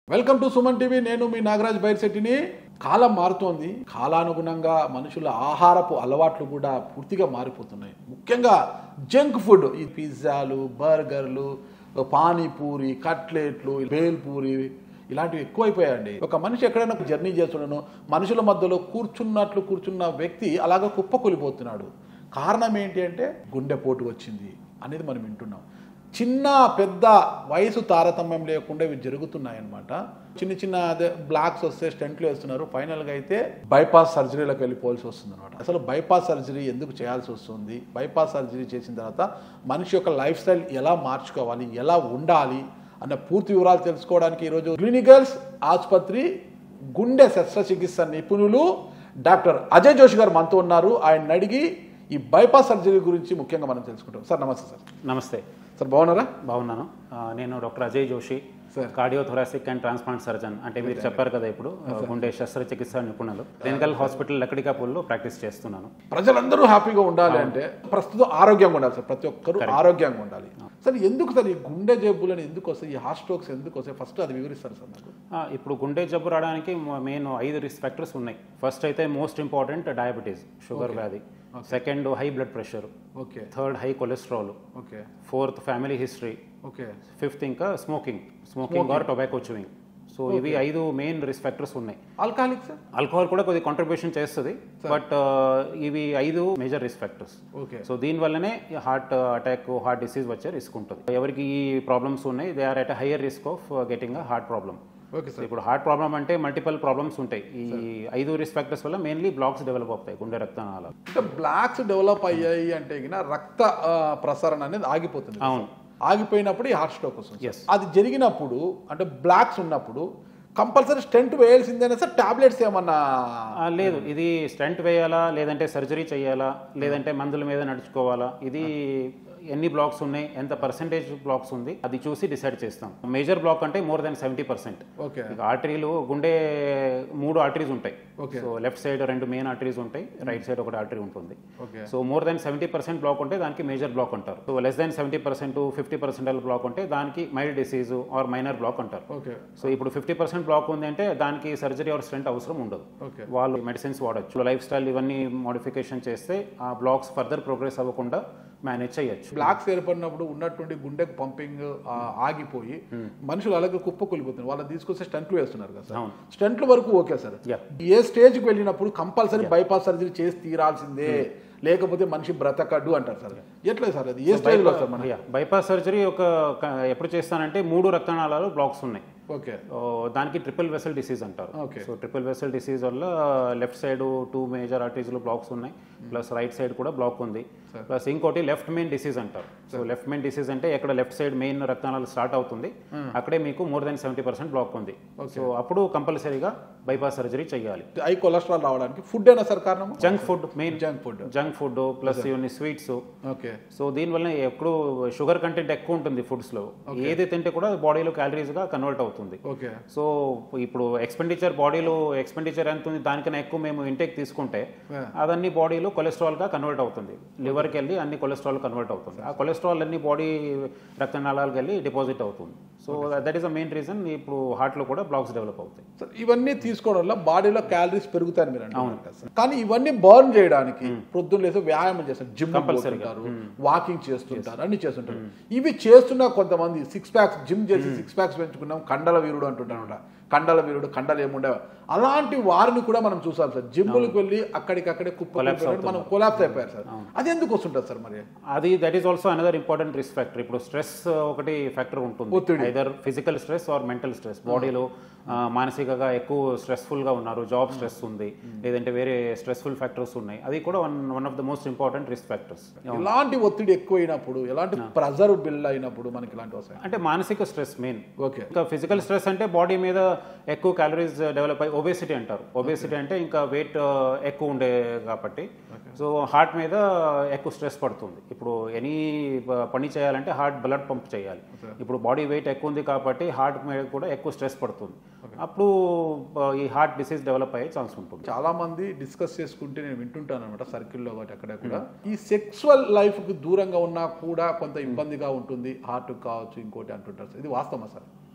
Welcome to Suman TV నేను మీ నాగరాజ్ బైర్శెట్టిని కాలం మారుతోంది కాలానుగుణంగా మనుషుల ఆహారపు అలవాట్లు కూడా పూర్తిగా మారిపోతున్నాయి ముఖ్యంగా జంక్ ఫుడ్ ఈ పిజ్జాలు బర్గర్లు పానీపూరి కట్లెట్లు బేల్పూరి ఇలాంటివి ఎక్కువైపోయాయండి ఒక మనిషి ఎక్కడైనా జర్నీ చేస్తుండను మనుషుల మధ్యలో కూర్చున్నట్లు కూర్చున్న వ్యక్తి అలాగ కుప్పకూలిపోతున్నాడు కారణం ఏంటి అంటే గుండెపోటు వచ్చింది అనేది మనం వింటున్నాం చిన్న పెద్ద వయసు తారతమ్యం లేకుండా ఇవి జరుగుతున్నాయి అన్నమాట చిన్న చిన్న అదే బ్లాక్స్ వస్తే స్టెంట్లు వేస్తున్నారు ఫైనల్గా అయితే బైపాస్ సర్జరీలకు వెళ్ళిపోవాల్సి వస్తుంది అనమాట అసలు బైపాస్ సర్జరీ ఎందుకు చేయాల్సి వస్తుంది బైపాస్ సర్జరీ చేసిన తర్వాత మనిషి యొక్క లైఫ్ స్టైల్ ఎలా మార్చుకోవాలి ఎలా ఉండాలి అన్న పూర్తి వివరాలు తెలుసుకోవడానికి ఈరోజు క్లినికల్స్ ఆసుపత్రి గుండె శస్త్రచికిత్స నిపుణులు డాక్టర్ అజయ్ జోషి గారు మనతో ఉన్నారు ఆయన అడిగి ఈ బైపాస్ సర్జరీ గురించి ముఖ్యంగా మనం తెలుసుకుంటాం సార్ నమస్తే సార్ నమస్తే సార్ బాగున్నారా బాగున్నాను ఆ, నేను doctor Ajay Joshi sir. Cardio thoracic and transplant surgeon అంటే మీరు చెప్పారు కదా ఇప్పుడు గుండె శస్త్రచికిత్స నిపుణులు క్లినికల్ హాస్పిటల్ లక్కడికాపూర్లో ప్రాక్టీస్ చేస్తున్నాను ప్రజలందరూ హ్యాపీగా ఉండాలి అంటే ప్రస్తుతం ఆరోగ్యంగా ఉండాలి సార్ ప్రతి ఒక్కరూ ఆరోగ్యంగా ఉండాలి సార్ ఎందుకు సార్ ఈ గుండె జబ్బులని ఎందుకు వస్తాయి ఈ హార్ట్ స్ట్రోక్స్ ఎందుకు వస్తాయి ఫస్ట్ అది వివరిస్తారు సార్ నాకు ఆ, ఇప్పుడు గుండె జబ్బు రావడానికి మెయిన్ ఐదు రిస్క్ ఫ్యాక్టర్స్ ఉన్నాయి ఫస్ట్ అయితే మోస్ట్ ఇంపార్టెంట్ డయాబెటీస్ షుగర్ వ్యాధి second high blood pressure okay third high cholesterol okay fourth family history okay fifth ఇంకా smoking smoking or tobacco chewing so ఇవి ఐదు మెయిన్ రిస్క్ ఫ్యాక్టర్స్ ఉన్నాయి alcoholic sir alcohol కూడా కొద్ది contribution చేస్తుంది but ఇవి ఐదు major risk factors okay so దీనివల్లనే హార్ట్ అటాక్ హార్ట్ డిసీజ్ వచ్చే రిస్క్ ఉంటుంది ఎవరికి ఈ ప్రాబ్లమ్స్ ఉన్నాయి they are at higher risk of getting a heart problem okay sir ఇప్పుడు హార్ట్ ప్రాబ్లమ్ అంటే మల్టిపల్ ప్రాబ్లమ్స్ ఉంటాయి ఈ ఐదు రిస్క్ ఫ్యాక్టర్స్ వల్ల మెయిన్లీ బ్లాక్స్ డెవలప్ అవుతాయి గుండె రక్తనాళాలు అంటే బ్లాక్స్ డెవలప్ అయ్యాయి అంటే గిన రక్త ఆ, ప్రసరణ అనేది ఆగిపోతుంది అవును ఆగిపోయినప్పుడు ఈ హార్ట్ స్ట్రోక్ వస్తుంది Yes. అది జరిగినప్పుడు అంటే బ్లాక్స్ ఉన్నప్పుడు కంపల్సరీ స్టెంట్ వేయాల్సిందేనా సార్ టాబ్లెట్స్ ఏమన్నా ఆ, లేదు ఇది స్టంట్ వేయాలా లేదంటే సర్జరీ చేయాలా లేదంటే మందుల మీద నడుచుకోవాలా ఇది ఎన్ని బ్లాక్స్ ఉన్నాయి ఎంత పర్సెంటేజ్ బ్లాక్స్ ఉంది అది చూసి డిసైడ్ చేస్తాం మేజర్ బ్లాక్ అంటే more than seventy percent okay ఇక ఆర్టరీలు గుండె మూడు ఆర్టరీస్ ఉంటాయి Okay. సో లెఫ్ట్ సైడ్ రెండు మెయిన్ ఆర్టరీస్ ఉంటాయి రైట్ సైడ్ ఒకటి ఆర్టరీ ఉంటుంది okay so more than seventy percent block ఉంటే దానికి మేజర్ బ్లాక్ అంటారు so less than seventy percent fifty percent block ఉంటే దానికి mild disease or minor block అంటారు ఓకే సో ఇప్పుడు ఫిఫ్టీ పర్సెంట్ బ్లాక్ ఉంది అంటే దానికి సర్జరీ ఆర్ స్టెంట్ అవసరం ఉండదు ఓకే వాళ్ళు మెడిసిన్స్ వాడచ్చు లైఫ్ స్టైల్ ఇవన్నీ మోడిఫికేషన్ చేస్తే ఆ బ్లాక్స్ ఫర్దర్ ప్రోగ్రెస్ అవ్వకుండా మేనేజ్ చేయొచ్చు బ్లాక్స్ ఏర్పడినప్పుడు ఉన్నటువంటి గుండెకు పంపింగ్ ఆగిపోయి మనుషులు అలాగే కుప్ప కూలిపోతున్నారు వాళ్ళని తీసుకొస్తే స్టంట్లు వేస్తున్నారు కదా సార్ అవును. స్టంట్ల వరకు ఓకే సార్ Yeah. ఏ స్టేజ్కి వెళ్ళినప్పుడు కంపల్సరీ బైపాస్ సర్జరీ చేసి తీరాల్సిందే లేకపోతే మనిషి బ్రతకడు అంటారు సార్ ఎట్లా సార్ అది ఏ స్టేజ్లో సార్ మన బైపాస్ సర్జరీ ఒక క- ఎప్పుడు చేస్తానంటే మూడు రక్తనాళాలు బ్లాక్స్ ఉన్నాయి ఓకే ఓ, దానికి ట్రిపుల్ వెసల్ డిసీజ్ అంటారు Okay. So triple vessel disease వల్ల లెఫ్ట్ సైడ్ టూ మేజర్ ఆర్టరీస్లో బ్లాక్స్ ఉన్నాయి ప్లస్ రైట్ సైడ్ కూడా బ్లాక్ ఉంది ప్లస్ ఇంకోటి లెఫ్ట్ మెయిన్ డిసీజ్ అంటారు సో లెఫ్ట్ మెయిన్ డిసీజ్ అంటే ఎక్కడ లెఫ్ట్ సైడ్ మెయిన్ రక్తనాళాలు స్టార్ట్ అవుతుంది అక్కడే మీకు more than seventy percent block ఉంది సో అప్పుడు కంపల్సరీగా బైపాస్ సర్జరీ చేయాలి హై కొలెస్ట్రాల్ రావడానికి ఫుడ్ అయినా సార్ కారణము junk food main junk food junk food plus ఇవన్నీ స్వీట్స్ ఓకే సో దీనివల్ల ఎప్పుడు షుగర్ కంటెంట్ ఎక్కువ ఉంటుంది ఫుడ్స్లో ఏది తింటే కూడా బాడీలో క్యాలరీస్గా కన్వర్ట్ అవుతుంది ఓకే సో ఇప్పుడు ఎక్స్పెండిచర్ బాడీలో ఎక్స్పెండిచర్ ఎంత ఉంది దానికన్నా ఎక్కువ మేము ఇంటేక్ తీసుకుంటే Yeah. అదన్నీ బాడీలో కొలెస్ట్రాల్గా కన్వర్ట్ అవుతుంది లివర్కి వెళ్ళి అన్ని కొలెస్ట్రాల్ కన్వర్ట్ అవుతుంది ఆ కొలెస్ట్రాల్ అన్ని బాడీ రక్తనాళాలకు వెళ్ళి డిపాజిట్ అవుతుంది so that is the main reason ఇప్పుడు హార్ట్లో కూడా బ్లాక్స్ డెవలప్ అవుతాయి సార్ ఇవన్నీ తీసుకోవడం వల్ల బాడీలో క్యాలరీస్ పెరుగుతాయని మీరు అంటున్నారు కదా సార్. కానీ ఇవన్నీ బర్న్ చేయడానికి పొద్దున్న లేసి వ్యాయామం చేస్తారు జిమ్ పోతుంటారు వాకింగ్ చేస్తుంటారు అన్ని చేస్తుంటారు ఇవి చేస్తున్న కొంతమంది సిక్స్ ప్యాక్స్ జిమ్ చేసి సిక్స్ ప్యాక్స్ పెంచుకున్నాం కండల వీరుడు అంటుంటారు అన్నమాట. కండల వీరుడు కండలు ఏముండవు అలాంటి వారిని కూడా మనం చూసాం సార్ జిమ్ములకు వెళ్ళి అక్కడికక్కడే కుప్ప మనం కొలాప్స్ అయిపోయారు సార్ అది ఎందుకు వస్తుంటుంది సార్ మరి అది that is also another important risk factor ఇప్పుడు స్ట్రెస్ ఒకటి ఫ్యాక్టర్ ఉంటుంది ఒత్తిడి. Either physical stress or mental stress బాడీలో మానసికంగా ఎక్కువ stressful గా ఉన్నారు జాబ్ స్ట్రెస్ ఉంది లేదంటే వేరే స్ట్రెస్ఫుల్ ఫ్యాక్టర్స్ ఉన్నాయి అది కూడా one one of the most important risk factors ఎలాంటి ఒత్తిడి ఎక్కువైనప్పుడు ఎలాంటి ప్రెజర్ బిల్ అయినప్పుడు మనకి ఇలాంటివి వస్తాయి అంటే మానసిక స్ట్రెస్ మెయిన్ ఓకే ఇంకా ఫిజికల్ స్ట్రెస్ అంటే బాడీ మీద ఎక్కువ క్యాలరీస్ డెవలప్ అయ్యి ఒబేసిటీ అంటారు ఒబేసిటీ అంటే ఇంకా వెయిట్ ఎక్కువ ఉండే కాబట్టి సో హార్ట్ మీద ఎక్కువ స్ట్రెస్ పడుతుంది ఇప్పుడు ఎనీ పని చేయాలంటే హార్ట్ బ్లడ్ పంప్ చేయాలి ఇప్పుడు బాడీ వెయిట్ ఎక్కువ ఉంది కాబట్టి హార్ట్ మీద కూడా ఎక్కువ స్ట్రెస్ పడుతుంది అప్పుడు ఆ, ఈ హార్ట్ డిసీజ్ డెవలప్ అయ్యే ఛాన్స్ ఉంటుంది చాలా మంది డిస్కస్ చేసుకుంటే నేను వింటుంటాను అనమాట సర్కిల్లో ఒకటి అక్కడ కూడా ఈ సెక్సువల్ లైఫ్ కి దూరంగా ఉన్నా కూడా కొంత ఇబ్బందిగా ఉంటుంది హార్ట్ కావచ్చు ఇంకోటి అంటుంటారు సార్. ఇది వాస్తవమా సార్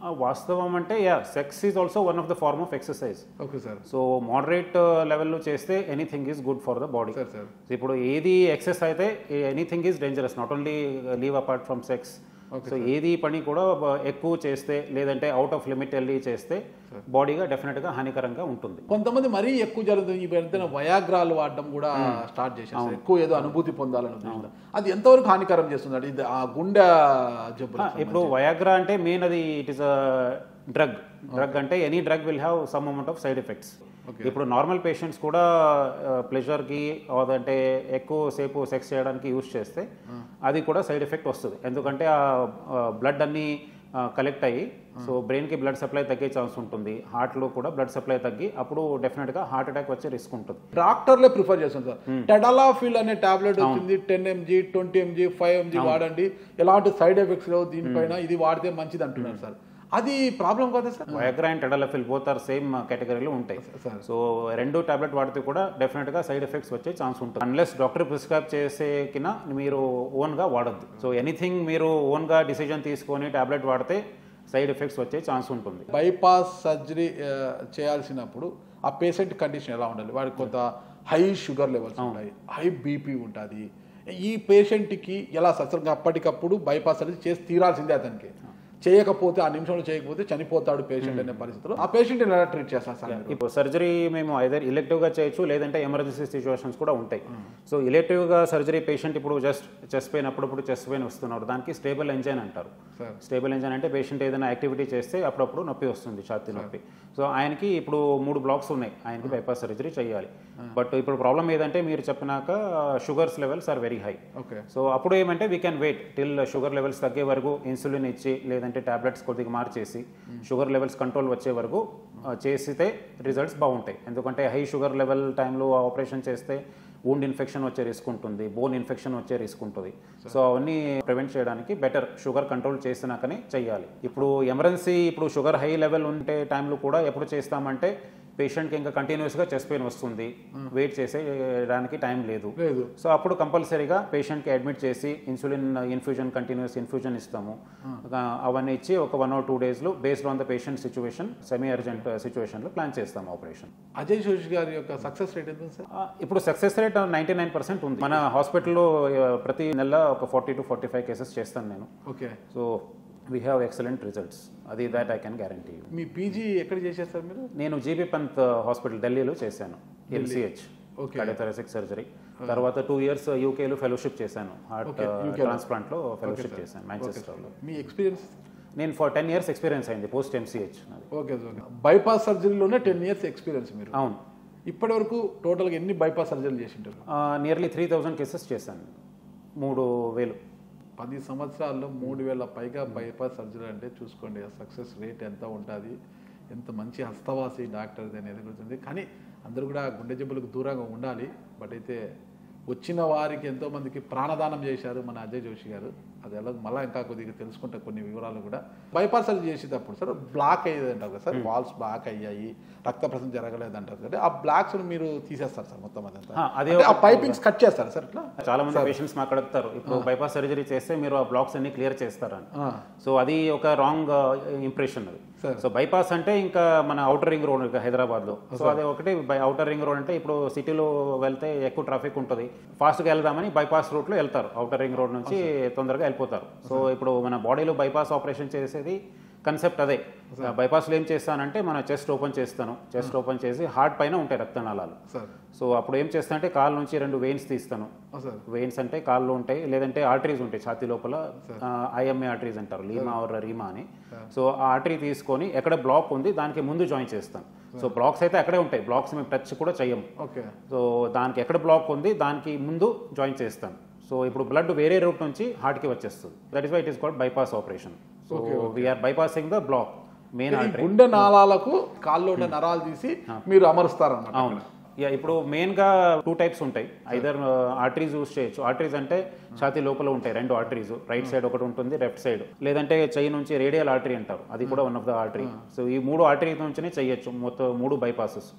ఆ, వాస్తవం అంటే yeah sex is also one of the form of exercise okay sir so moderate లెవెల్లో చేస్తే anything is good for the body sir sir ఇప్పుడు ఏది ఎక్సెస్ అయితే anything is dangerous not only leave apart from sex so ఏది పని కూడా బ- ఎక్కువ చేస్తే లేదంటే అవుట్ ఆఫ్ లిమిట్ వెళ్ళి చేస్తే బాడీగా డెఫినెట్గా హానికరంగా ఉంటుంది కొంతమంది మరీ ఎక్కువ జరుగుతుంది ఈ మధ్యన వయాగ్రాలు వాడడం కూడా స్టార్ట్ చేశారు ఎక్కువ ఏదో అనుభూతి పొందాలని ఉద్దేశంతో అది ఎంతవరకు హానికరం చేస్తుంది ఇది ఆ గుండె జబ్బు ఆ, ఇప్పుడు వయాగ్రా అంటే మెయిన్ అది it is a drug drug అంటే any drug will have some amount of side effects ఇప్పుడు నార్మల్ పేషెంట్స్ కూడా ప్లెజర్కి అంటే ఎక్కువ సేపు సెక్స్ చేయడానికి యూస్ చేస్తే అది కూడా సైడ్ ఎఫెక్ట్ వస్తుంది ఎందుకంటే ఆ బ్లడ్ అన్ని కలెక్ట్ అయ్యి సో బ్రెయిన్కి బ్లడ్ సప్లై తగ్గే ఛాన్స్ ఉంటుంది హార్ట్లో కూడా బ్లడ్ సప్లై తగ్గి అప్పుడు డెఫినెట్గా హార్ట్ అటాక్ వచ్చే రిస్క్ ఉంటుంది డాక్టర్లే ప్రిఫర్ చేస్తారు సార్ టెడలాఫిల్ అనే టాబ్లెట్ వచ్చింది ten mg twenty mg five mg వాడండి ఎలాంటి సైడ్ ఎఫెక్ట్స్ లేవు దీనిపైన ఇది వాడితే మంచిది అంటున్నారు సార్ అది ప్రాబ్లం కదా sir Viagra and tadalafil both are same కేటగిరీలో ఉంటాయి సార్ సో రెండు టాబ్లెట్ వాడితే కూడా డెఫినెట్గా సైడ్ ఎఫెక్ట్స్ వచ్చే ఛాన్స్ ఉంటుంది అన్లెస్ డాక్టర్ ప్రిస్క్రైబ్ చేసే కింద మీరు ఓన్గా వాడద్దు సో ఎనీథింగ్ మీరు ఓన్గా డిసిజన్ తీసుకొని టాబ్లెట్ వాడితే సైడ్ ఎఫెక్ట్స్ వచ్చే ఛాన్స్ ఉంటుంది బైపాస్ సర్జరీ చేయాల్సినప్పుడు ఆ పేషెంట్ కండిషన్ ఎలా ఉండాలి వాడికి కొంత హై షుగర్ లెవెల్స్ ఉంటాయి హై బీపీ ఉంటుంది ఈ పేషెంట్కి ఎలా సత్సంగా అప్పటికప్పుడు బైపాస్ సర్జరీ చేసి తీరాల్సిందే అతనికి చేయకపోతే ఆ నిమిషంలో చేయకపోతే చనిపోతాడు పేషెంట్ అనే పరిస్థితిలో ఆ పేషెంట్ ఎలా ట్రీట్ చేస్తారు సార్ మీరు? ఇప్పుడు సర్జరీ మేము ఐదర్ ఇలెక్టివ్గా చేయొచ్చు లేదంటే ఎమర్జెన్సీ సిచ్యువేషన్స్ కూడా ఉంటాయి సో ఇలెక్టివ్గా సర్జరీ పేషెంట్ ఇప్పుడు జస్ట్ చెస్ట్ పెయిన్ అప్పుడప్పుడు చెస్ట్ పెయిన్ వస్తున్నారు దానికి స్టేబుల్ ఎంజైన్ అంటారు సార్ స్టేబుల్ ఎంజైన్ అంటే పేషెంట్ ఏదైనా యాక్టివిటీ చేస్తే అప్పుడప్పుడు నొప్పి వస్తుంది ఛాతీ నొప్పి సో ఆయనకి ఇప్పుడు మూడు బ్లాక్స్ ఉన్నాయి ఆయనకి బైపాస్ సర్జరీ చేయాలి బట్ ఇప్పుడు ప్రాబ్లం ఏదంటే మీరు చెప్పినాక sugars levels are very high okay so అప్పుడు ఏమంటే we can wait till sugar levels తగ్గే వరకు ఇన్సులిన్ ఇచ్చి లేదంటే టాబ్లెట్స్ కొద్దిగా మార్చేసి షుగర్ లెవెల్స్ కంట్రోల్ వచ్చే వరకు ఆ, చేసితే రిజల్ట్స్ బాగుంటాయి ఎందుకంటే హై షుగర్ లెవెల్ టైంలో ఆపరేషన్ చేస్తే వూండ్ ఇన్ఫెక్షన్ వచ్చే రిస్క్ ఉంటుంది బోన్ ఇన్ఫెక్షన్ వచ్చే రిస్క్ ఉంటుంది సో అవన్నీ ప్రివెంట్ చేయడానికి బెటర్ షుగర్ కంట్రోల్ చేసినాకనే చేయాలి ఇప్పుడు ఎమర్జెన్సీ ఇప్పుడు షుగర్ హై లెవెల్ ఉంటే టైంలో కూడా ఎప్పుడు చేస్తామంటే పేషెంట్కి ఇంకా కంటిన్యూస్గా చెస్ట్ పెయిన్ వస్తుంది వెయిట్ చేసేయడానికి టైం లేదు లేదు సో అప్పుడు కంపల్సరీగా పేషెంట్కి అడ్మిట్ చేసి ఇన్సులిన్ ఇన్ఫ్యూజన్ కంటిన్యూస్ ఇన్ఫ్యూజన్ ఇస్తాము ఆ, అవన్నీ ఇచ్చి ఒక వన్ ఆర్ టూ డేస్లో based on the patient situation semi urgent సిచ్యువేషన్లో ప్లాన్ చేస్తాము ఆపరేషన్ అజయ్ జోషి గారి యొక్క సక్సెస్ రేట్ ఎంత ఉంది సార్ ఇప్పుడు success rate ninety nine percent ఉంది మన హాస్పిటల్లో ఆ, ప్రతి నెల ఒక forty to forty five cases చేస్తాను నేను okay so we have excellent results అది దాట్ ఐ కెన్ గ్యారంటీ మీ పీజీ ఎక్కడ చేశారు సార్ మీరు నేను జీబీ పంత్ హాస్పిటల్ ఢిల్లీలో చేశాను ఎల్సిహెచ్ Okay. కార్డియోథెరసిక్ సర్జరీ తర్వాత టూ ఇయర్స్ యూకేలో ఫెలోషిప్ చేశాను హార్ట్ Okay, UK లో. ట్రాన్స్ప్లాంట్లో ఫెలోషిప్ చేశాను మాంచెస్టర్లో మీ ఎక్స్పీరియన్స్ నేను ఫర్ టెన్ ఇయర్స్ ఎక్స్పీరియన్స్ అయింది post MCh okay okay bypass సర్జరీలోనే టెన్ ఇయర్స్ ఎక్స్పీరియన్స్ మీరు అవును ఇప్పటి వరకు టోటల్గా ఎన్ని బైపాస్ సర్జరీలు చేసి ఉంటారు నియర్లీ త్రీ థౌజండ్ కేసెస్ చేశాను మూడు వేలు పది సంవత్సరాల్లో మూడు వేల పైగా బైపాస్ సర్జరీ అంటే చూసుకోండి ఆ సక్సెస్ రేట్ ఎంత ఉంటుంది ఎంత మంచి హస్తవాసి డాక్టర్ అనేది గుర్తుంది కానీ అందరూ కూడా గుండె జబ్బులకు దూరంగా ఉండాలి బట్ అయితే వచ్చిన వారికి ఎంతో మందికి ప్రాణదానం చేశారు మన అజయ్ జోషి గారు అది ఎలా మళ్ళీ ఇంకా కొద్దిగా తెలుసుకుంటే కొన్ని వివరాలు కూడా బైపాస్ సర్జరీ చేసేటప్పుడు సార్ బ్లాక్ అయ్యేది అంటారు కదా సార్ వాల్స్ బ్లాక్ అయ్యాయి రక్త ప్రసరణ జరగలేదు అంటారు కదా ఆ బ్లాక్స్ మీరు తీసేస్తారు సార్ మొత్తం అదంతా ఆ, అదే అంటే ఆ పైపింగ్స్ కట్ చేస్తారు సార్ ఇట్లా చాలా మంది పేషెంట్స్ మాకు అడుగుతారు ఇప్పుడు బైపాస్ సర్జరీ చేస్తే మీరు ఆ బ్లాక్స్ అన్ని క్లియర్ చేస్తారని ఆ, సో అది ఒక రాంగ్ ఇంప్రెషన్ అది Sir. సో బైపాస్ అంటే ఇంకా మన అవుటర్ రింగ్ రోడ్ ఇంకా హైదరాబాద్ లో సో అది ఒకటి అవుటర్ రింగ్ రోడ్ అంటే ఇప్పుడు సిటీలో వెళ్తే ఎక్కువ ట్రాఫిక్ ఉంటుంది ఫాస్ట్గా వెళ్దామని బైపాస్ రూట్ లో వెళ్తారు అవుటర్ రింగ్ రోడ్ నుంచి తొందరగా వెళ్ళిపోతారు సో ఇప్పుడు మన బాడీలో బైపాస్ ఆపరేషన్ చేసేది కన్సెప్ట్ అదే బైపాస్లో ఏం చేస్తానంటే మన చెస్ట్ ఓపెన్ చేస్తాను చెస్ట్ ఓపెన్ చేసి హార్ట్ పైన ఉంటాయి రక్తనాళాలు సార్ సో అప్పుడు ఏం చేస్తానంటే కాల్ నుంచి రెండు వెయిన్స్ తీస్తాను ఆ, సార్ వెయిన్స్ అంటే కాళ్ళు ఉంటాయి లేదంటే ఆర్టరీస్ ఉంటాయి ఛాతీ లోపల ఐఎంఏ ఆర్టరీస్ అంటారు లీమా ఆర్ రీమా అని సో ఆ ఆర్టరీ తీసుకొని ఎక్కడ బ్లాక్ ఉంది దానికి ముందు జాయిన్ చేస్తాం సో బ్లాక్స్ అయితే అక్కడే ఉంటాయి బ్లాక్స్ మేము టచ్ కూడా చేయము ఓకే సో దానికి ఎక్కడ బ్లాక్ ఉంది దానికి ముందు జాయిన్ చేస్తాం సో ఇప్పుడు బ్లడ్ వేరే రూట్ నుంచి హార్ట్కి వచ్చేస్తుంది that is why it is called bypass operation so we are bypassing the block main ఈ ఆర్టరీ గుండె నాళాలకు కాల్లో ఉన్న నరాలు తీసి మీరు అమరుస్తారు అన్నమాట అవును యా ఇప్పుడు మెయిన్గా టూ టైప్స్ ఉంటాయి ఐదర్ ఆర్టరీస్ యూస్ చేయొచ్చు ఆర్టరీస్ అంటే ఛాతీ లోపల ఉంటాయి రెండు ఆర్టరీస్ రైట్ సైడ్ ఒకటి ఉంటుంది లెఫ్ట్ సైడ్ లేదంటే చెయ్యి నుంచి రేడియల్ ఆర్టరీ అంటారు అది కూడా one of the artery so ఈ మూడు ఆర్టరీ నుంచినే చేయొచ్చు మొత్తం మూడు బైపాసెస్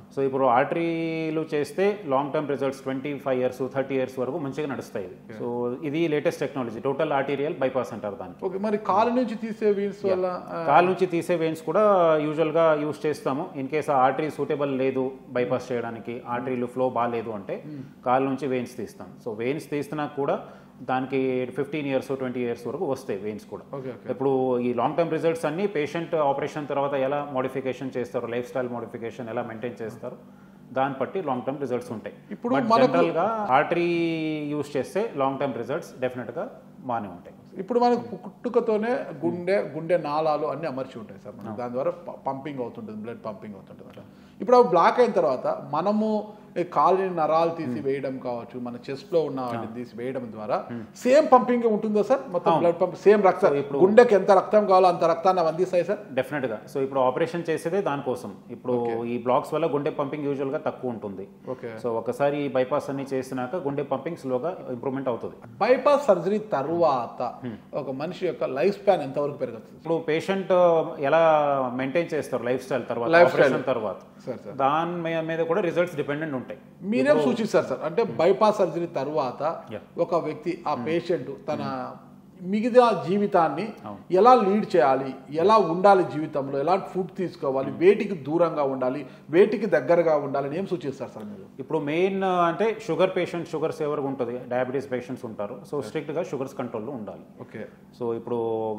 సో ఇప్పుడు ఆర్టరీలు చేస్తే long term results twenty five years thirty years వరకు మంచిగా నడుస్తాయి ఇది సో ఇది latest technology total arterial bypass అంటారు దాన్ని ఓకే మరి కాలు నుంచి తీసే వీల్స్ వల్ల ఆ, కాలు నుంచి తీసే వెయిన్స్ కూడా యూజువల్గా యూజ్ చేస్తాము ఇన్ కేస్ ఆ ఆర్టరీ సూటబుల్ లేదు బైపాస్ చేయడానికి ఆర్టరీలు ఫ్లో బాగాలేదు అంటే కాలు నుంచి వెయిన్స్ తీస్తాం సో వెయిన్స్ తీసినా కూడా దానికి ఫిఫ్టీన్ ఇయర్స్ ట్వంటీ ఇయర్స్ వరకు వస్తాయి వెయిన్స్ కూడా ఓకే ఓకే ఇప్పుడు ఈ లాంగ్ టర్మ్ రిజల్ట్స్ అన్ని పేషెంట్ ఆపరేషన్ తర్వాత ఎలా మోడిఫికేషన్ చేస్తారు లైఫ్ స్టైల్ మోడిఫికేషన్ ఎలా మెయింటైన్ చేస్తారు దాన్ని బట్టి లాంగ్ టర్మ్ రిజల్ట్స్ ఉంటాయి ఇప్పుడు బట్ మనకు- జనరల్గా ఆర్టరీ యూస్ చేస్తే లాంగ్ టర్మ్ రిజల్ట్స్ డెఫినెట్గా బాగానే ఉంటాయి ఇప్పుడు మనకు పుట్టుకతోనే గుండె గుండె నాళాలు అన్ని అమర్చి ఉంటాయి సార్ మనకి దాని ద్వారా ప- పంపింగ్ అవుతుంటుంది బ్లడ్ పంపింగ్ అవుతుంటుంది అన్నమాట. ఇప్పుడు అవి బ్లాక్ అయిన తర్వాత మనము ఈ కాలుని నరాలు తీసి వేయడం కావచ్చు మన చెస్ట్ లో ఉన్న వాటిని తీసి వేయడం ద్వారా సేమ్ పంపింగ్ ఉంటుందా సార్ మొత్తం బ్లడ్ పంప్ సేమ్ రక్తం గుండెకి ఎంత రక్తం కావాలో అంత రక్తాన్ని అవి అందిస్తాయి సార్ డెఫినెట్గా సో ఇప్పుడు ఆపరేషన్ చేసేదే దానికోసం ఇప్పుడు ఈ బ్లాక్స్ వల్ల గుండె పంపింగ్ యూజువల్గా తక్కువ ఉంటుంది ఓకే సో ఒకసారి ఈ బైపాస్ అన్ని చేసినాక గుండె పంపింగ్ స్లోగా ఇంప్రూవ్మెంట్ అవుతుంది బైపాస్ సర్జరీ తర్వాత ఒక మనిషి యొక్క లైఫ్ స్పాన్ ఎంతవరకు పెరుగుతుంది ఇప్పుడు పేషెంట్ ఎలా మెయింటైన్ చేస్తారు లైఫ్ స్టైల్ తర్వాత Lifestyle. ఆపరేషన్ తర్వాత సార్ సార్ దాని మీ- మీద కూడా రిజల్ట్స్ డిపెండెంట్ ఉంటాయి మీరేం సూచిస్తారు సార్ అంటే బైపాస్ సర్జరీ తర్వాత Yeah. ఒక వ్యక్తి ఆ పేషెంట్ తన మిగతా జీవితాన్ని ఎలా లీడ్ చేయాలి ఎలా ఉండాలి జీవితంలో ఎలాంటి ఫుడ్ తీసుకోవాలి వేటికి దూరంగా ఉండాలి వేటికి దగ్గరగా ఉండాలి అని ఏం సూచిస్తారు సార్ మీరు ఇప్పుడు మెయిన్ అంటే షుగర్ పేషెంట్ షుగర్స్ ఎవరికి ఉంటుంది డయాబెటీస్ పేషెంట్స్ ఉంటారు సో స్ట్రిక్ట్గా షుగర్స్ కంట్రోల్లో ఉండాలి ఓకే సో ఇప్పుడు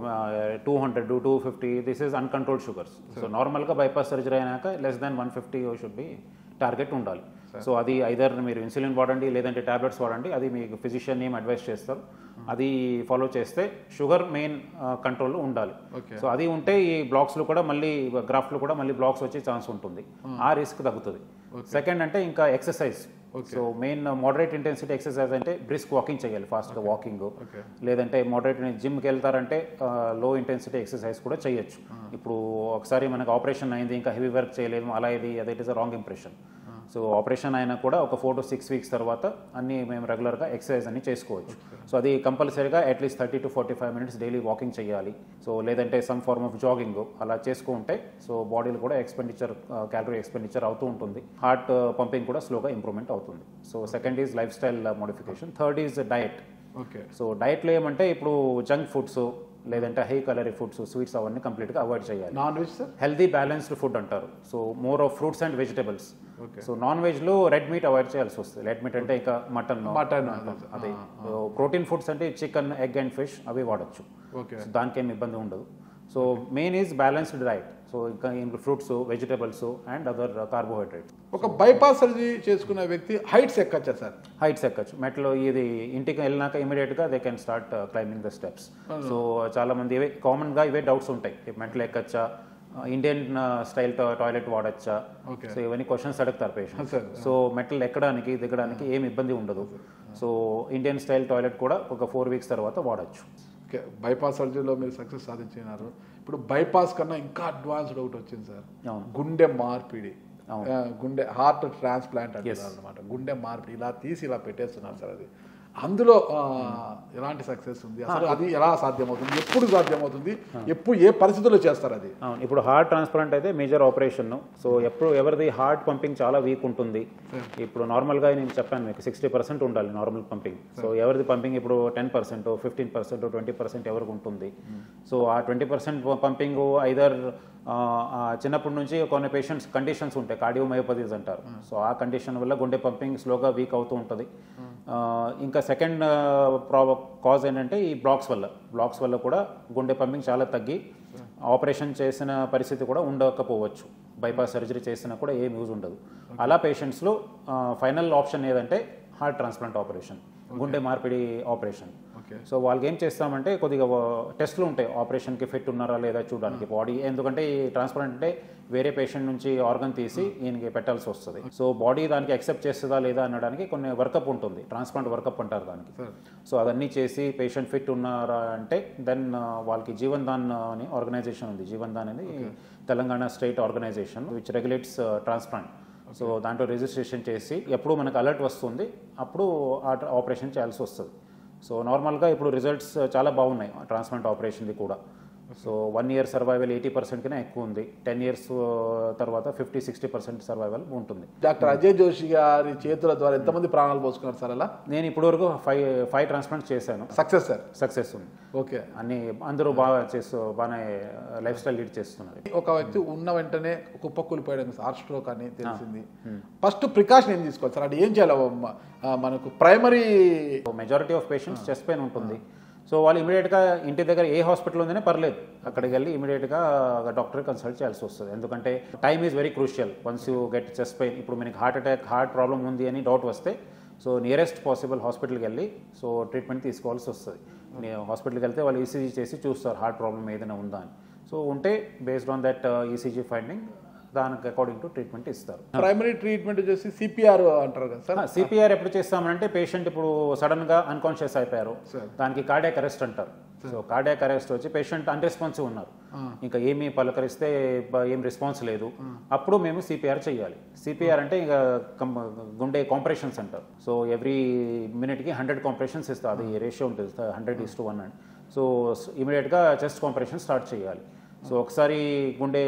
two hundred two fifty this is uncontrolled sugars so నార్మల్గా బైపాస్ సర్జరీ అయినాక less than one fifty should be target ఉండాలి సో అది ఐదర్ మీరు ఇన్సులిన్ వాడండి లేదంటే టాబ్లెట్స్ వాడండి అది మీకు ఫిజిషియన్ ఏం అడ్వైస్ చేస్తారు అది ఫాలో చేస్తే షుగర్ మెయిన్ కంట్రోల్లో ఉండాలి Okay. సో అది ఉంటే ఈ బ్లాక్స్లో కూడా మళ్ళీ గ్రాఫ్ట్లో కూడా మళ్ళీ బ్లాక్స్ వచ్చే ఛాన్స్ ఉంటుంది ఆ రిస్క్ తగ్గుతుంది సెకండ్ అంటే ఇంకా exercise so main moderate intensity exercise అంటే బ్రిస్క్ వాకింగ్ చేయాలి ఫాస్ట్గా వాకింగ్ Okay. లేదంటే మోడరేట్ జిమ్కి వెళ్తారంటే లో ఇంటెన్సిటీ ఎక్సర్సైజ్ కూడా చేయొచ్చు ఇప్పుడు ఒకసారి మనకు ఆపరేషన్ అయింది ఇంకా హెవీ వర్క్ చేయలేము అలా ఇది అదే it is a wrong impression so operation అయినా కూడా ఒక ఫోర్ టు సిక్స్ వీక్స్ తర్వాత అన్ని మేము రెగ్యులర్గా ఎక్సర్సైజ్ అన్ని చేసుకోవచ్చు సో అది కంపల్సరీగా at least thirty to forty five minutes daily walking చేయాలి సో లేదంటే సమ్ ఫార్మ్ ఆఫ్ జాగింగ్ అలా చేసుకుంటే సో బాడీలో కూడా ఎక్స్పెండిచర్ క్యాలరీ ఎక్స్పెండిచర్ అవుతూ ఉంటుంది హార్ట్ పంపింగ్ కూడా స్లోగా ఇంప్రూవ్మెంట్ అవుతుంది so second is lifestyle modification third is diet okay so డయట్లో ఏమంటే ఇప్పుడు జంక్ ఫుడ్స్ లేదంటే హై కలరీ ఫుడ్స్ స్వీట్స్ అవన్నీ కంప్లీట్గా అవాయిడ్ చేయాలి non veg sir healthy balanced food అంటారు so more of fruits and vegetables Okay. So non వెజ్లో red meat avoid చేయాల్సి వస్తుంది రెడ్ మీట్ అంటే ఇంకా మటన్ మటన్ అదే ప్రోటీన్ ఫుడ్స్ అంటే చికెన్ ఎగ్ అండ్ ఫిష్ అవి వాడచ్చు ఓకే సో దానికి ఏమి ఇబ్బంది ఉండదు so main is balanced diet so ఇంకా fruits vegetables and other carbohydrates ఒక బైపాస్ సర్జరీ చేసుకున్న వ్యక్తి హైట్స్ ఎక్కచ్చా సార్ హైట్స్ ఎక్కచ్చు మెట్లో ఇది ఇంటికి వెళ్ళినాక ఇమీడియట్గా they can start climbing the steps so చాలా మంది ఇవే కామన్గా ఇవే డౌట్స్ ఉంటాయి మెట్లు ఎక్కచ్చా ఇండియన్ స్టైల్ టాయిలెట్ వాడచ్చా Okay. సో ఇవన్నీ క్వశ్చన్స్ అడుగుతారు పేషెంట్ Sir. సో మెట్లు ఎక్కడానికి దిగడానికి ఏమి ఇబ్బంది ఉండదు సో ఇండియన్ స్టైల్ టాయిలెట్ కూడా ఒక ఫోర్ వీక్స్ తర్వాత వాడచ్చు ఓకే బైపాస్ సర్జరీలో మీరు సక్సెస్ సాధించినారు ఇప్పుడు బైపాస్ కన్నా ఇంకా అడ్వాన్స్డ్ ఒకటి వచ్చింది సార్ అవును. గుండె మార్పిడి అవును. ఆ, గుండె హార్ట్ ట్రాన్స్ప్లాంట్ అంటారు అనమాట గుండె మార్పిడి ఇలా తీసి ఇలా పెట్టేస్తున్నారు సార్ అది అందులో ఆ, ఎలాంటి సక్సెస్ ఉంది అసలు అది ఎలా సాధ్యమవుతుంది ఎప్పుడు సాధ్యమవుతుంది ఎప్పుడు ఏ పరిస్థితుల్లో చేస్తారు అది అవును ఇప్పుడు హార్ట్ ట్రాన్స్ప్లాంట్ అయితే మేజర్ ఆపరేషన్ సో ఎప్పుడు ఎవరిది హార్ట్ పంపింగ్ చాలా వీక్ ఉంటుంది ఇప్పుడు నార్మల్గా నేను చెప్పాను మీకు సిక్స్టీ పర్సెంట్ ఉండాలి నార్మల్ పంపింగ్ సో ఎవరిది పంపింగ్ ఇప్పుడు ten percent fifteen percent twenty percent ఎవరికి ఉంటుంది సో ఆ ట్వంటీ పర్సెంట్ పంపింగ్ ఐదర్ చిన్నప్పటి నుంచి కొన్ని పేషెంట్స్ కండిషన్స్ ఉంటాయి కార్డియోమయోపతీస్ అంటారు సో ఆ కండిషన్ వల్ల గుండె పంపింగ్ స్లోగా వీక్ అవుతూ ఉంటుంది ఆ, ఇంకా సెకండ్ ప్రాబ కాజ్ ఏంటంటే ఈ బ్లాక్స్ వల్ల బ్లాక్స్ వల్ల కూడా గుండె పంపింగ్ చాలా తగ్గి ఆపరేషన్ చేసిన పరిస్థితి కూడా ఉండకపోవచ్చు బైపాస్ సర్జరీ చేసినా కూడా ఏం యూజ్ ఉండదు అలా పేషెంట్స్లో ఫైనల్ ఆప్షన్ ఏదంటే హార్ట్ ట్రాన్స్ప్లాంట్ ఆపరేషన్ గుండె మార్పిడి ఆపరేషన్ ఓకే సో వాళ్ళకి ఏం చేస్తామంటే కొద్దిగా టెస్ట్లు ఉంటాయి ఆపరేషన్కి ఫిట్ ఉన్నారా లేదా చూడడానికి బాడీ ఎందుకంటే ఈ ట్రాన్స్ప్లాంట్ అంటే వేరే పేషెంట్ నుంచి ఆర్గన్ తీసి ఈయనకి పెట్టాల్సి వస్తుంది సో బాడీ దానికి యాక్సెప్ట్ చేస్తుందా లేదా అనడానికి కొన్ని వర్కప్ ఉంటుంది ట్రాన్స్ప్లాంట్ వర్కప్ అంటారు దానికి సార్ సో అదన్నీ చేసి పేషెంట్ ఫిట్ ఉన్నారా అంటే దెన్ వాళ్ళకి జీవన్ దాన్ అని ఆర్గనైజేషన్ ఉంది జీవన్ దాన్ అనేది Telangana state organization which regulates transplant so దాంట్లో రిజిస్ట్రేషన్ చేసి ఎప్పుడు మనకు అలర్ట్ వస్తుంది అప్పుడు ఆ ఆపరేషన్ చేయాల్సి వస్తుంది సో నార్మల్గా ఇప్పుడు రిజల్ట్స్ చాలా బాగున్నాయి ట్రాన్స్ప్లాంట్ ఆపరేషన్ది కూడా so one year survival eighty percent కన్నా ఎక్కువ ఉంది టెన్ ఇయర్స్ తర్వాత ఫిఫ్టీ సిక్స్టీ పర్సెంట్ సర్వైవల్ ఉంటుంది డాక్టర్ అజయ్ జోషి గారి చేతుల ద్వారా ఎంతమంది ప్రాణాలు పోసుకున్నారు సార్ అలా నేను ఇప్పటివరకు ఫైవ్ ఫైవ్ ట్రాన్స్ప్లాంట్ చేశాను సక్సెస్ సార్ సక్సెస్ ఉంది ఓకే అన్ని అందరూ బాగా చేస్తూ బాగానే లైఫ్ స్టైల్ లీడ్ చేస్తున్నారు ఒక వ్యక్తి ఉన్న వెంటనే కుప్పకూలిపోయడం హార్ట్ స్ట్రోక్ అని తెలిసింది ఫస్ట్ ప్రికాషన్ ఏం తీసుకోవాలి సార్ అది ఏం చేయాలి మ- ఆ, మనకు primary majority of patients chest pain ఉంటుంది సో వాళ్ళు ఇమీడియట్గా ఇంటి దగ్గర ఏ హాస్పిటల్ ఉందనే పర్లేదు అక్కడికి వెళ్ళి ఇమీడియట్గా డాక్టర్ కన్సల్ట్ చేయాల్సి వస్తుంది ఎందుకంటే time is very crucial once you get chest pain ఇప్పుడు మనకి హార్ట్ అటాక్ హార్ట్ ప్రాబ్లం ఉంది అని డౌట్ వస్తే సో నియరెస్ట్ పాసిబుల్ హాస్పిటల్కి వెళ్ళి సో ట్రీట్మెంట్ తీసుకోవాల్సి వస్తుంది హాస్పిటల్కి వెళ్తే వాళ్ళు ఈసీజీ చేసి చూస్తారు హార్ట్ ప్రాబ్లం ఏదైనా ఉందా అని సో ఉంటే based on that ECG finding దానికి అకార్డింగ్ టు ట్రీట్మెంట్ ఇస్తారు ప్రైమరీ ట్రీట్మెంట్ వచ్చేసి సిపిఆర్ అంటారు కదా సార్ సిపిఆర్ ఎప్పుడు చేస్తామంటే పేషెంట్ ఇప్పుడు సడన్ గా అన్కాన్షియస్ అయిపోయారు Sir. దానికి కార్డియాక్ అరెస్ట్ అంటారు సో కార్డియాక్ అరెస్ట్ వచ్చి పేషెంట్ అన్రెస్పాన్సివ్ ఉన్నారు ఇంకా ఏమి పలకరిస్తే బ- ఏం రెస్పాన్స్ లేదు అప్పుడు మేము సిపిఆర్ చేయాలి సిపిఆర్ అంటే ఇంకా కం- గుండె కాంప్రెషన్స్ అంటారు సో ఎవ్రీ మినిట్కి హండ్రెడ్ కాంప్రెషన్స్ ఇస్తారు అది రేషియో ఉంటుంది hundred is to one and so ఇమీడియట్గా చెస్ట్ కాంప్రెషన్ స్టార్ట్ చేయాలి సో ఒకసారి గుండె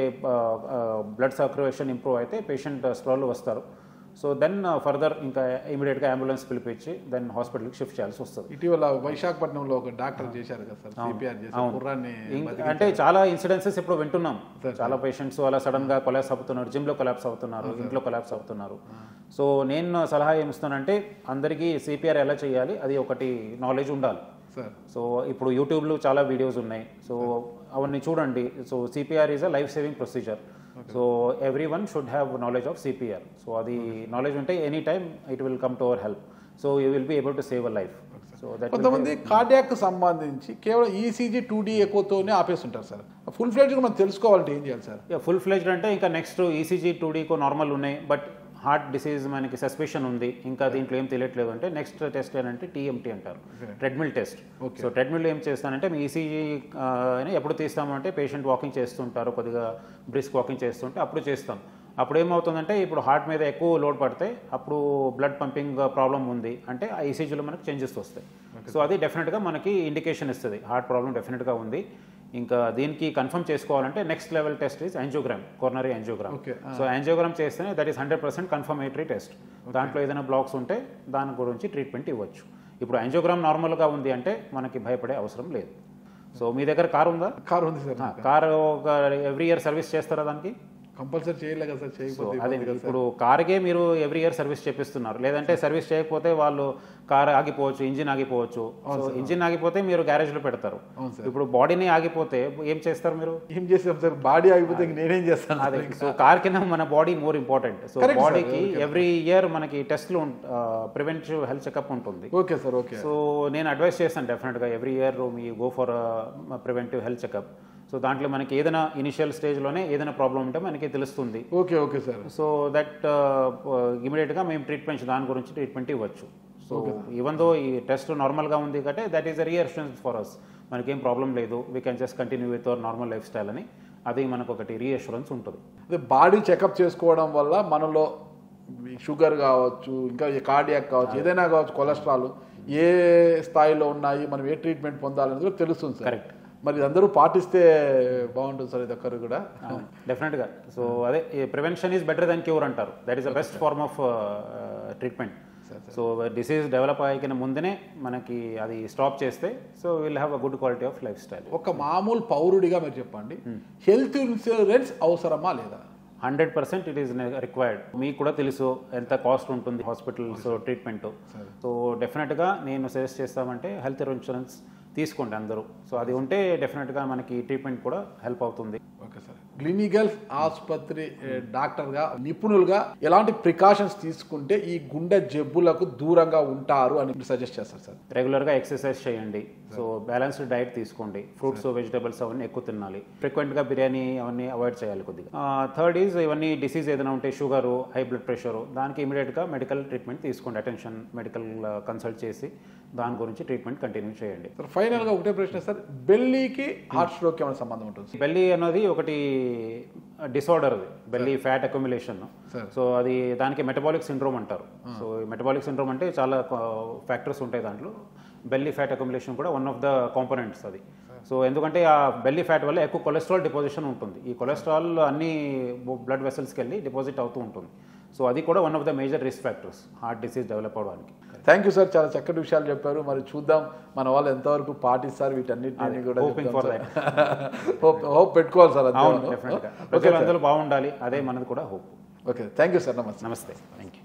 బ్లడ్ సర్క్యులేషన్ ఇంప్రూవ్ అయితే పేషెంట్ స్ప్రోలో వస్తారు సో దెన్ ఫర్దర్ ఇంకా ఇమీడియట్గా అంబులెన్స్ పిలిపించి దెన్ హాస్పిటల్కి షిఫ్ట్ చేయాల్సి వస్తుంది ఇటీవల వైశాఖపట్నంలో ఒక డాక్టర్ చేశారు కదా సార్ సిపిఆర్ చేసి కుర్రాన్ని ఇంక- అంటే చాలా ఇన్సిడెన్సెస్ ఇప్పుడు వింటున్నాం చాలా పేషెంట్స్ అలా సడన్ గా కొలాప్స్ అవుతున్నారు జిమ్ లో కొలాప్స్ అవుతున్నారు ఇంట్లో కొలాప్స్ అవుతున్నారు సో నేను సలహా ఏమిస్తానంటే అందరికీ సిపిఆర్ ఎలా చేయాలి అది ఒకటి నాలెడ్జ్ ఉండాలి సార్ సో ఇప్పుడు యూట్యూబ్లో చాలా వీడియోస్ ఉన్నాయి సో అవన్నీ చూడండి so CPR is a life saving procedure so everyone should have knowledge of CPR so అది నాలెడ్జ్ ఉంటే any time it will come to our help so you will be able to save a life so that కొంతమంది cardiac సంబంధించి కేవలం ECG two D ఎక్కువతోనే ఆపేస్తుంటారు sir full fledged మనం తెలుసుకోవాలంటే ఏం చేయాలి సార్ ఫుల్ ఫ్లెజ్డ్ అంటే ఇంకా నెక్స్ట్ ఈసీజీ టూడీకో నార్మల్ ఉన్నాయి బట్ హార్ట్ డిసీజ్ మనకి సస్పెషన్ ఉంది ఇంకా దీంట్లో ఏం తెలియట్లేదు అంటే నెక్స్ట్ టెస్ట్ ఏంటంటే టీఎంటీ అంటారు ట్రెడ్మిల్ టెస్ట్ సో ట్రెడ్మిల్ ఏం చేస్తానంటే మీ ఈసీజీ ఎప్పుడు తీస్తామంటే పేషెంట్ వాకింగ్ చేస్తుంటారు కొద్దిగా బ్రిస్క్ వాకింగ్ చేస్తుంటే అప్పుడు చేస్తాం అప్పుడు ఏమవుతుందంటే ఇప్పుడు హార్ట్ మీద ఎక్కువ లోడ్ పడితే అప్పుడు బ్లడ్ పంపింగ్ ప్రాబ్లం ఉంది అంటే ఆ ఈసీజీలో మనకు చేంజెస్ వస్తాయి సో అది డెఫినెట్గా మనకి ఇండికేషన్ ఇస్తుంది హార్ట్ ప్రాబ్లం డెఫినెట్గా ఉంది ఇంకా దీనికి కన్ఫర్మ్ చేసుకోవాలంటే next level test is angiogram coronary angiogram Okay. So angiogram చేస్తేనే that is hundred percent confirmatory test దాంట్లో ఏదైనా బ్లాక్స్ ఉంటే దాని గురించి ట్రీట్మెంట్ ఇవ్వచ్చు ఇప్పుడు యాంజియోగ్రామ్ నార్మల్గా ఉంది అంటే మనకి భయపడే అవసరం లేదు సో మీ దగ్గర కార్ ఉందా కార్ ఉంది సార్ కార్ ఒక ఎవ్రీ ఇయర్ సర్వీస్ చేస్తారా దానికి కంపల్సరీ చేయలే కదా సార్ సో చేయకపోతే అదే ఇబ్బంది కదా సార్. ఇప్పుడు కార్కే మీరు ఎవ్రీ ఇయర్ సర్వీస్ చేపిస్తున్నారు లేదంటే సర్వీస్ చేయకపోతే వాళ్ళు కార్ ఆగిపోవచ్చు ఇంజిన్ ఆగిపోవచ్చు సో ఇంజిన్ ఆగిపోతే మీరు గ్యారేజ్ లో పెడతారు అవును సార్ ఇప్పుడు బాడీని ఆగిపోతే ఏం చేస్తారు మీరు ఏం చేస్తాం సార్ బాడీ ఆగిపోతే ఇంక నేనేం చేస్తాను అదే సో కార్ కింద మన body more important so Correct, sir. బాడీకి ఎవ్రీ ఇయర్ మనకి టెస్ట్లు ప్రివెంటివ్ హెల్త్ చెకప్ ఉంటుంది ఓకే సార్ ఓకే సో నేను అడ్వైస్ చేస్తాను డెఫినెట్గా every year me go for preventive health checkup so దాంట్లో మనకి ఏదైనా ఇనిషియల్ స్టేజ్లోనే ఏదైనా ప్రాబ్లం ఉంటే మనకి తెలుస్తుంది okay okay sir so that ఇమీడియట్గా మేము ట్రీట్మెంట్ దాని గురించి ట్రీట్మెంట్ ఇవ్వచ్చు సో ఈవెన్ దో ఈ టెస్ట్ నార్మల్గా ఉంది కాబట్టి that is a reassurance for us మనకేం ప్రాబ్లం లేదు we can just continue with our normal lifestyle అని అది మనకు ఒకటి రీఅష్యూరెన్స్ ఉంటుంది అదే బాడీ చెకప్ చేసుకోవడం వల్ల మనలో ఈ షుగర్ కావచ్చు ఇంకా కార్డియాక్ కావచ్చు ఏదైనా కావచ్చు కొలెస్ట్రాల్ ఏ స్థాయిలో ఉన్నాయి మనం ఏ ట్రీట్మెంట్ పొందాలనేది కూడా తెలుస్తుంది సార్ Correct. మరి ఇది అందరూ పాటిస్తే బాగుంటుంది సార్ ఇది ఒక్కరు కూడా డెఫినెట్గా సో అదే prevention is better than cure అంటారు that is the best form of treatment so disease develop అయ్యకిన ముందునే మనకి అది స్టాప్ చేస్తే so will have a good quality of lifestyle ఒక మామూలు పౌరుడిగా మీరు చెప్పండి హెల్త్ ఇన్సూరెన్స్ అవసరమా లేదా hundred percent it is required మీకు కూడా తెలుసు ఎంత కాస్ట్ ఉంటుంది హాస్పిటల్స్ ట్రీట్మెంట్ సో డెఫినెట్గా నేను సజెస్ట్ చేస్తామంటే హెల్త్ ఇన్సూరెన్స్ తీసుకోండి అందరూ సో అది ఉంటే డెఫినెట్గా మనకి ట్రీట్మెంట్ కూడా హెల్ప్ అవుతుంది ఓకే సార్ క్లినికల్స్ ఆసుపత్రి ఏ, డాక్టర్గా నిపుణులుగా ఎలాంటి ప్రికాషన్స్ తీసుకుంటే ఈ గుండె జబ్బులకు దూరంగా ఉంటారు అని మీరు సజెస్ట్ చేస్తారు సార్ రెగ్యులర్గా ఎక్సర్సైజ్ చేయండి సో బ్యాలెన్స్డ్ డైట్ తీసుకోండి ఫ్రూట్స్ వెజిటబుల్స్ అవన్నీ ఎక్కువ తినాలి ఫ్రీక్వెంట్గా బిర్యానీ అవన్నీ అవాయిడ్ చేయాలి కొద్దిగా థర్డ్ ఈజ్ ఇవన్నీ డిసీజ్ ఏదైనా ఉంటే షుగరు హై బ్లడ్ ప్రెషరు దానికి ఇమీడియట్గా మెడికల్ ట్రీట్మెంట్ తీసుకోండి అటెన్షన్ మెడికల్ కన్సల్ట్ చేసి దాని గురించి ట్రీట్మెంట్ కంటిన్యూ చేయండి సార్ ఫైనల్గా ఒకటే ప్రశ్న సార్ బెల్లీకి హార్ట్ స్ట్రోక్ ఏమైనా సంబంధం ఉంటుంది బెల్లీ అన్నది ఒకటి డిసార్డర్ అది belly fat accumulation Sir. So అది దానికి మెటబాలిక్ సిండ్రోమ్ అంటారు సో మెటబాలిక్ సిండ్రోమ్ అంటే చాలా ఫ్యాక్టర్స్ ఉంటాయి దాంట్లో బెల్లీ ఫ్యాట్ అక్యుమిలేషన్ కూడా వన్ ఆఫ్ ద కాంపోనెంట్స్ అది సో ఎందుకంటే ఆ బెల్లీ ఫ్యాట్ వల్ల ఎక్కువ కొలెస్ట్రాల్ డిపాజిషన్ ఉంటుంది ఈ కొలెస్ట్రాల్ అన్ని బ్లడ్ వెసల్స్కి వెళ్ళి డిపాజిట్ అవుతూ ఉంటుంది సో అది కూడా one of the major risk factors heart disease develop అవడానికి థ్యాంక్ యూ సార్ చాలా చక్కటి విషయాలు చెప్పారు మరి చూద్దాం మన వాళ్ళు ఎంతవరకు పాటిస్తారు వీటన్నిటిని కూడా hoping for హోప్ హోప్ పెట్టుకోవాలి సార్ అవును అంతే డెఫినెట్గా ఓకే ప్రజలందరూ బాగుండాలి అదే మనది కూడా hope okay thank you sir నమస్తే నమస్తే థ్యాంక్ యూ